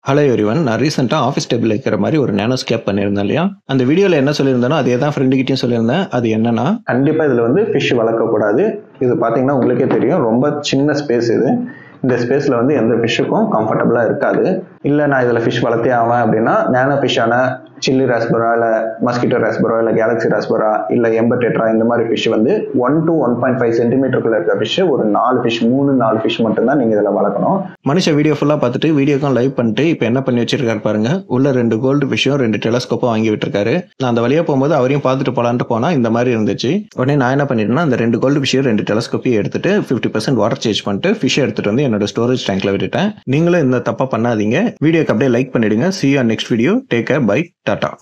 hello everyone நான் ரீசெண்டாக office table இருக்கிற மாதிரி ஒரு நேனோ ஸ்கேப் பண்ணியிருந்தேன் இல்லையா அந்த வீடியோவில் என்ன சொல்லியிருந்தேனோ அதே தான் ஃப்ரெண்டுகிட்டையும் சொல்லியிருந்தேன் அது என்னன்னா கண்டிப்பாக இதில் வந்து ஃபிஷ் வளர்க்கக்கூடாது இது பார்த்தீங்கன்னா உங்களுக்கே தெரியும் ரொம்ப சின்ன ஸ்பேஸ் இது இந்த ஸ்பேஸில் வந்து எந்த ஃபிஷ்ஷுக்கும் கம்ஃபர்டபுளாக இருக்காது இல்லை நான் இதில் ஃபிஷ் வளர்த்தே ஆவேன் அப்படின்னா நேனோ ஃபிஷ்ஷான சில்லி ராஸ்பரா இல்லை மஸ்கிட்டோ ராஸ்பரா இல்லை கேலக்ஸி ராஸ்பரா இல்லை எம்பர்டேட்ரா இந்த மாதிரி ஃபிஷ் வந்து one to one point five சென்டிமீட்டருக்குள்ள இருக்க ஃபிஷ் ஒரு நாலு ஃபிஷ் மூணு நாலு ஃபிஷ் மட்டும்தான் நீங்கள் இதில் வளர்க்கணும் மனுஷன் வீடியோ ஃபுல்லாக பார்த்துட்டு வீடியோக்கும் லைவ் பண்ணிட்டு இப்போ என்ன பண்ணி வச்சிருக்காரு பாருங்க உள்ள ரெண்டு கோல்டு ஃபிஷ்ஷும் ரெண்டு டெலஸ்கோப்பும் வாங்கி விட்டுருக்காரு நான் அந்த வழியாக போகும்போது அவரையும் பார்த்துட்டு போலான்ட்டு போனால் இந்த மாதிரி இருந்துச்சு உடனே நான் என்ன பண்ணிட்டேன்னா அந்த ரெண்டு கோல்டு ஃபிஷ்ஷையும் ரெண்டு டெலஸ்கோப்பையும் எடுத்துட்டு ஃபிஃப்டி பர்சன்ட் வாட்டர் சேஞ்ச் பண்ணிட்டு ஃபிஷ்ஷை எடுத்துட்டு வந்து என்னோட ஸ்டோரேஜ் டேங்க்ல விட்டுட்டேன் நீங்களும் இந்த தப்பா பண்ணாதீங்க வீடியோக்கு அப்படியே லைக் பண்ணிடுங்க see on next video take care bye tata